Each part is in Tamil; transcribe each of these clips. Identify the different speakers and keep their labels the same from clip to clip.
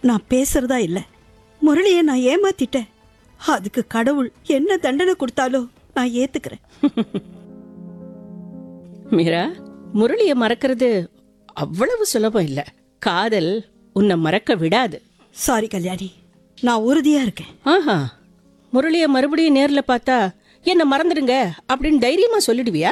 Speaker 1: நான் பேசுறதா இல்ல முரளியை நான் ஏமாத்திட்டேன் அதுக்கு கடவுள் என்ன தண்டனை கொடுத்தாலோ நான் ஏத்துக்கிறேன்
Speaker 2: மீரா முரளிய மறக்கிறது அவ்வளவு சுலபம் இல்ல காதல் உன்னை மறக்க விடாது
Speaker 1: சாரி கல்யாணி நான் உறுதியா இருக்கேன்
Speaker 2: ஆஹா முரளிய மறுபடியும் நேர்ல பார்த்தா என்ன மறந்துடுங்க அப்படின்னு தைரியமா சொல்லிடுவியா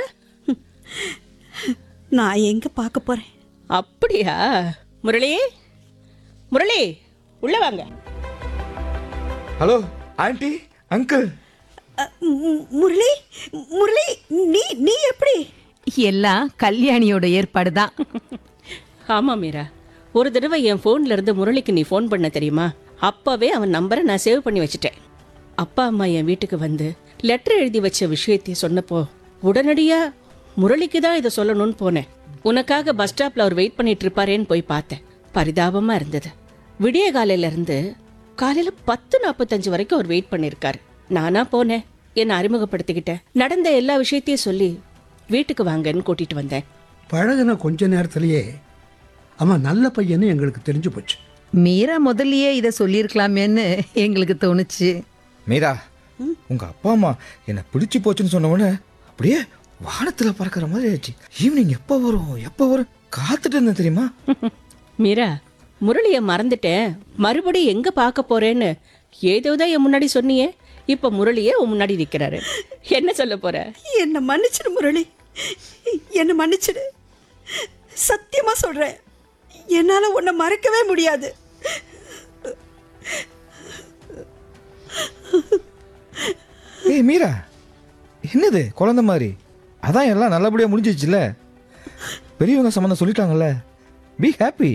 Speaker 1: நான் எங்க பார்க்க போறேன்
Speaker 2: அப்படியா முரளி முரளி உள்ள வாங்க
Speaker 3: ஹலோ ஆண்டி அங்கிள்
Speaker 1: அ, மு- முரளி முரளி நீ நீ எப்படி
Speaker 4: எல்லாம் கல்யாணியோட ஏற்பாடு தான்
Speaker 2: ஆமா மீரா ஒரு தடவை என் ஃபோன்ல இருந்து முரளிக்கு நீ ஃபோன் பண்ண தெரியுமா அப்பவே அவன் நம்பரை நான் சேவ் பண்ணி வச்சுட்டேன் அப்பா அம்மா என் வீட்டுக்கு வந்து லெட்டர் எழுதி வச்ச விஷயத்தையும் சொன்னப்போ உடனடியா முரளிக்கு தான் இதை சொல்லணும்னு போனேன் உனக்காக பஸ் ஸ்டாப்ல அவர் வெயிட் பண்ணிட்டு இருப்பாரேன்னு போய் பார்த்தேன் பரிதாபமா இருந்தது விடிய காலையில இருந்து காலையில பத்து நாற்பத்தஞ்சு வரைக்கும் அவர் வெயிட் பண்ணியிருக்காரு நானா போனேன் என்னை அறிமுகப்படுத்திக்கிட்டேன் நடந்த எல்லா விஷயத்தையும் சொல்லி வீட்டுக்கு வாங்கன்னு கூட்டிட்டு வந்தேன்
Speaker 5: பழகுன கொஞ்ச நேரத்திலேயே அவன் நல்ல பையன்னு எங்களுக்கு தெரிஞ்சு போச்சு
Speaker 4: மீரா முதல்லயே இதை சொல்லியிருக்கலாமேன்னு எங்களுக்கு தோணுச்சு
Speaker 3: மீரா உங்க அப்பா அம்மா என்னை பிடிச்சு போச்சுன்னு சொன்ன உடனே அப்படியே வானத்துல பறக்கிற மாதிரி ஆச்சு ஈவினிங் எப்போ வரும் எப்போ வரும் காத்துட்டு இருந்தேன் தெரியுமா
Speaker 2: மீரா முரளிய மறந்துட்டேன் மறுபடியும் எங்க பார்க்க போறேன்னு ஏதோதான் என் முன்னாடி சொன்னியே இப்ப முரளியே உன் முன்னாடி நிக்கிறாரு என்ன சொல்ல போற
Speaker 1: என்ன மன்னிச்சிடு முரளி என்ன மன்னிச்சிடு சத்தியமா சொல்றேன் என்னால உன்னை மறக்கவே முடியாது
Speaker 3: ஏய் மீரா என்னது குழந்தை மாதிரி அதான் எல்லாம் நல்லபடியாக முடிஞ்சிச்சுல பெரியவங்க சம்மந்தம் சொல்லிட்டாங்கல்ல பி ஹாப்பி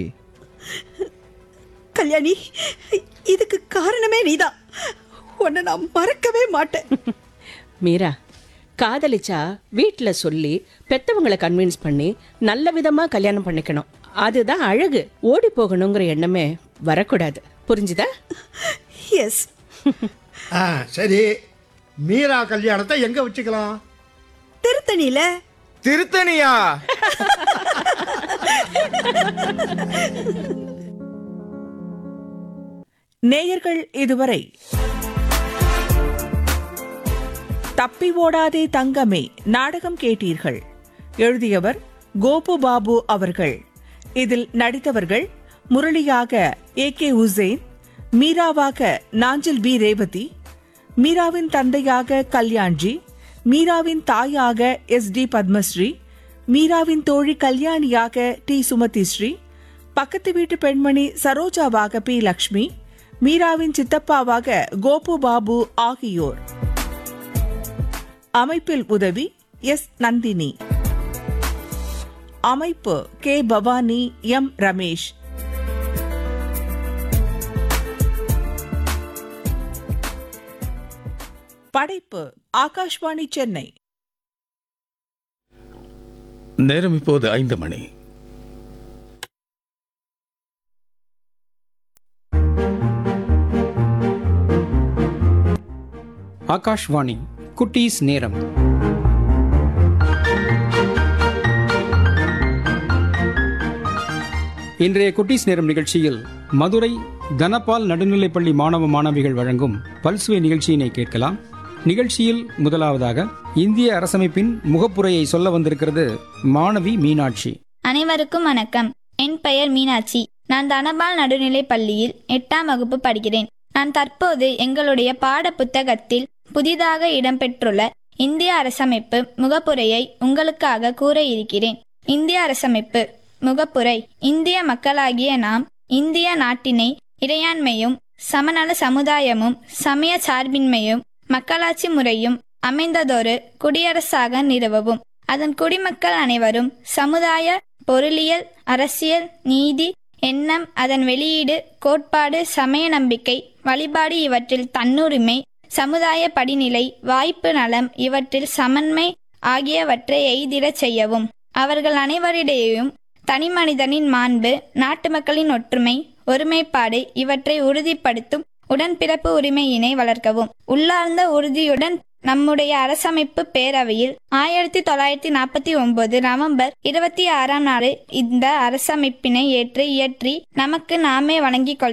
Speaker 1: கல்யாணி இதுக்கு காரணமே நீதான் உன்னை நான் மறக்கவே மாட்டேன்
Speaker 2: மீரா காதலிச்சா வீட்ல சொல்லி பெத்தவங்களை கன்வின்ஸ் பண்ணி நல்ல விதமா கல்யாணம் பண்ணிக்கணும் அதுதான் அழகு ஓடி போகணுங்கிற எண்ணமே வரக்கூடாது புரிஞ்சுதா
Speaker 1: எஸ்
Speaker 5: ஆ சரி மீரா கல்யாணத்தை எங்க வச்சுக்கலாம்
Speaker 1: திருத்தணியில
Speaker 3: திருத்தணியா
Speaker 6: நேயர்கள் இதுவரை தப்பி ஓடாதே தங்கமே நாடகம் கேட்டீர்கள் எழுதியவர் கோபு பாபு அவர்கள் இதில் நடித்தவர்கள் முரளியாக ஏ கே உசேன் மீராவாக நாஞ்சில் பி ரேவதி மீராவின் தந்தையாக கல்யாண்ஜி மீராவின் தாயாக எஸ் டி பத்மஸ்ரீ மீராவின் தோழி கல்யாணியாக டி சுமதி ஸ்ரீ பக்கத்து வீட்டு பெண்மணி சரோஜாவாக பி லக்ஷ்மி மீராவின் சித்தப்பாவாக கோபு பாபு ஆகியோர் அமைப்பில் உதவி எஸ் நந்தினி அமைப்பு கே பவானி எம் ரமேஷ் படைப்பு ஆகாஷ்வாணி சென்னை
Speaker 7: நேரம் இப்போது ஐந்து மணி
Speaker 8: ஆகாஷ்வாணி குட்டீஸ் நேரம் இன்றைய குட்டீஸ் நேரம் நிகழ்ச்சியில் மதுரை தனபால் நடுநிலைப்பள்ளி மாணவ மாணவிகள் வழங்கும் பல்சுவை நிகழ்ச்சியினை கேட்கலாம் நிகழ்ச்சியில் முதலாவதாக இந்திய அரசமைப்பின் முகப்புரையை சொல்ல வந்திருக்கிறது மாணவி மீனாட்சி
Speaker 9: அனைவருக்கும் வணக்கம் என் பெயர் மீனாட்சி நான் தனபால் நடுநிலைப் பள்ளியில் எட்டாம் வகுப்பு படிக்கிறேன் நான் தற்போது எங்களுடைய பாட புத்தகத்தில் புதிதாக இடம்பெற்றுள்ள இந்திய அரசமைப்பு முகப்புரையை உங்களுக்காக கூற இருக்கிறேன் இந்திய அரசமைப்பு முகப்புரை இந்திய மக்களாகிய நாம் இந்திய நாட்டினை இறையாண்மையும் சமநல சமுதாயமும் சமய சார்பின்மையும் மக்களாட்சி முறையும் அமைந்ததொரு குடியரசாக நிறுவவும் அதன் குடிமக்கள் அனைவரும் சமுதாய பொருளியல் அரசியல் நீதி எண்ணம் அதன் வெளியீடு கோட்பாடு சமய நம்பிக்கை வழிபாடு இவற்றில் தன்னுரிமை சமுதாய படிநிலை வாய்ப்பு நலம் இவற்றில் சமன்மை ஆகியவற்றை எய்திடச் செய்யவும் அவர்கள் அனைவரிடையேயும் தனிமனிதனின் மாண்பு நாட்டு மக்களின் ஒற்றுமை ஒருமைப்பாடு இவற்றை உறுதிப்படுத்தும் உடன்பிறப்பு உரிமையினை வளர்க்கவும் உள்ளார்ந்த உறுதியுடன் நம்முடைய அரசமைப்பு பேரவையில் ஆயிரத்தி தொள்ளாயிரத்தி நாற்பத்தி ஒன்பது நவம்பர் இருபத்தி ஆறாம் நாள் இந்த அரசமைப்பினை ஏற்று இயற்றி நமக்கு நாமே வழங்கிக் கொள்